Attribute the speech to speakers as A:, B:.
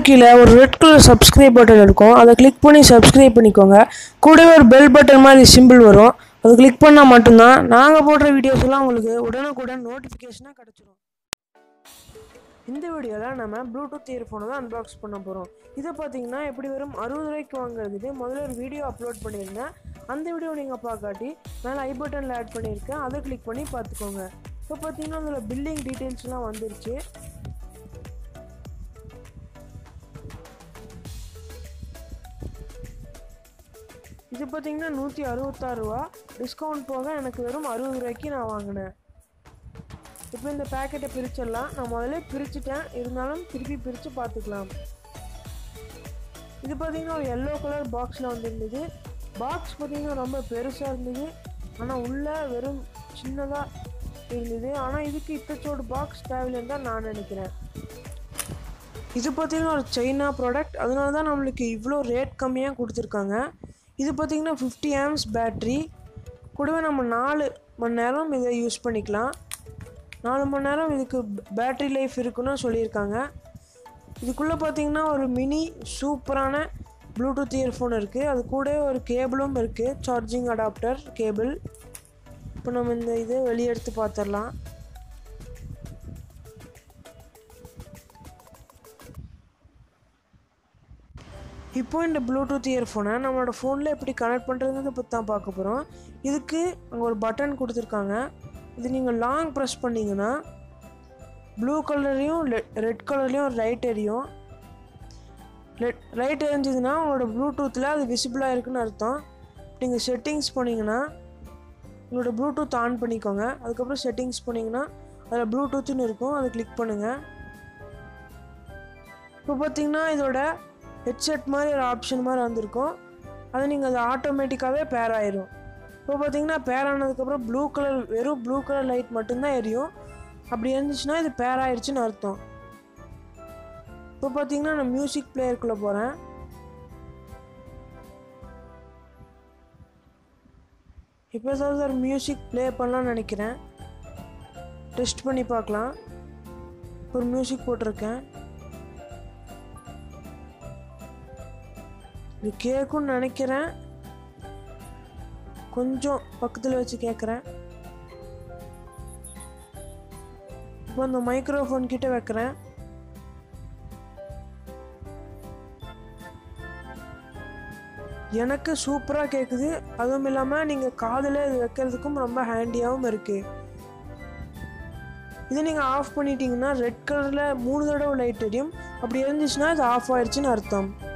A: கீழே ஒரு red colour subscribe button இருக்கும் அதை கிளிக் பண்ணி சப்ஸ்கிரைப் பண்ணிக்கோங்க கூடவே ஒரு பெல் பட்டன் மாதிரி சிம்பிள் வரும் அதை கிளிக் பண்ணால் மட்டும்தான் நாங்கள் போடுற வீடியோஸ் எல்லாம் உங்களுக்கு உடனுக்குடன் நோட்டிஃபிகேஷனாக கிடச்சிரும் இந்த வீடியோவில் நம்ம ப்ளூடூத் இயர்ஃபோனை தான் அன்பாக்ஸ் பண்ண போகிறோம் இதை பார்த்தீங்கன்னா எப்படி வரும் அறுபது ரூபாய்க்கு வாங்குறதுக்கு முதல்ல ஒரு வீடியோ அப்லோட் பண்ணியிருந்தேன் அந்த வீடியோ நீங்கள் பார்க்காட்டி மேலே ஐ பட்டனில் ஆட் பண்ணியிருக்கேன் அதை கிளிக் பண்ணி பார்த்துக்கோங்க இப்போ பார்த்தீங்கன்னா அதில் பில்லிங் டீட்டெயில்ஸ்லாம் வந்துருச்சு இது பார்த்தீங்கன்னா நூற்றி அறுபத்தாறு ரூபா டிஸ்கவுண்ட் போக எனக்கு வெறும் அறுபது ரூபாய்க்கு நான் வாங்கினேன் இப்போ இந்த பேக்கெட்டை பிரிச்சிடலாம் நான் முதல்ல பிரிச்சுட்டேன் இருந்தாலும் திருப்பி பிரித்து பார்த்துக்கலாம் இது பார்த்தீங்கன்னா ஒரு எல்லோ கலர் பாக்ஸில் வந்துருந்தது பாக்ஸ் பார்த்தீங்கன்னா ரொம்ப பெருசாக இருந்தது ஆனால் உள்ளே வெறும் சின்னதாக இருந்தது ஆனால் இதுக்கு இத்தச்சோடு பாக்ஸ் தேவையில்லைன்னு தான் நான் நினைக்கிறேன் இது பார்த்தீங்கன்னா ஒரு சைனா ப்ராடக்ட் அதனால தான் நம்மளுக்கு இவ்வளோ ரேட் கம்மியாக கொடுத்துருக்காங்க இது பார்த்தீங்கன்னா ஃபிஃப்டி ஆம்ஸ் பேட்ரி கூடவே நம்ம நாலு மணி நேரம் இதை யூஸ் பண்ணிக்கலாம் நாலு மணி நேரம் இதுக்கு பேட்ரி லைஃப் இருக்குன்னு சொல்லியிருக்காங்க இதுக்குள்ளே பார்த்தீங்கன்னா ஒரு மினி சூப்பரான ப்ளூடூத் இயர்ஃபோன் இருக்குது அது கூட ஒரு கேபிளும் இருக்குது சார்ஜிங் அடாப்டர் கேபிள் இப்போ நம்ம இந்த இதை வெளியே எடுத்து பார்த்துடலாம் இப்போ இந்த ப்ளூடூத் இயர்ஃபோனை நம்மளோட ஃபோனில் எப்படி கனெக்ட் பண்ணுறதுங்கிறத பற்றி தான் பார்க்க போகிறோம் இதுக்கு அங்கே ஒரு பட்டன் கொடுத்துருக்காங்க இது நீங்கள் லாங் ப்ரெஸ் பண்ணிங்கன்னா ப்ளூ கலர்லேயும் ரெட் கலர்லேயும் லைட் எரியும் ரெட் லைட் எரிஞ்சதுன்னா உங்களோட ப்ளூடூத்தில் அது விசிபிளாக இருக்குன்னு அர்த்தம் நீங்கள் செட்டிங்ஸ் போனீங்கன்னா உங்களோட ப்ளூடூத் ஆன் பண்ணிக்கோங்க அதுக்கப்புறம் செட்டிங்ஸ் போனீங்கன்னா அதில் ப்ளூடூத்துன்னு இருக்கும் அதை கிளிக் பண்ணுங்கள் இப்போ பார்த்தீங்கன்னா இதோட ஹெட்செட் மாதிரி ஒரு ஆப்ஷன் மாதிரி வந்திருக்கும் அது நீங்கள் அது ஆட்டோமேட்டிக்காகவே பேர் ஆயிரும் இப்போ பார்த்தீங்கன்னா பேர் ஆனதுக்கப்புறம் ப்ளூ கலர் வெறும் ப்ளூ கலர் லைட் மட்டும்தான் எரியும் அப்படி இருந்துச்சுன்னா இது பேர் ஆயிடுச்சுன்னு அர்த்தம் இப்போ பார்த்தீங்கன்னா நான் மியூசிக் பிளேயருக்குள்ளே போகிறேன் இப்போ ஏதாவது ஒரு மியூசிக் ப்ளே பண்ணலாம்னு நினைக்கிறேன் டெஸ்ட் பண்ணி பார்க்கலாம் ஒரு மியூசிக் போட்டிருக்கேன் இது கேட்கும்னு நினைக்கிறேன் கொஞ்சம் பக்கத்தில் வச்சு கேட்குறேன் இப்போ அந்த மைக்ரோஃபோன் கிட்ட வைக்கிறேன் எனக்கு சூப்பராக கேட்குது அதுவும் இல்லாமல் நீங்கள் காதில் இது வைக்கிறதுக்கும் ரொம்ப ஹேண்டியாகவும் இருக்குது இதை நீங்கள் ஆஃப் பண்ணிட்டீங்கன்னா ரெட் கலரில் மூணு தடவை லைட் எரியும் அப்படி இருந்துச்சுன்னா இது ஆஃப் ஆயிடுச்சுன்னு அர்த்தம்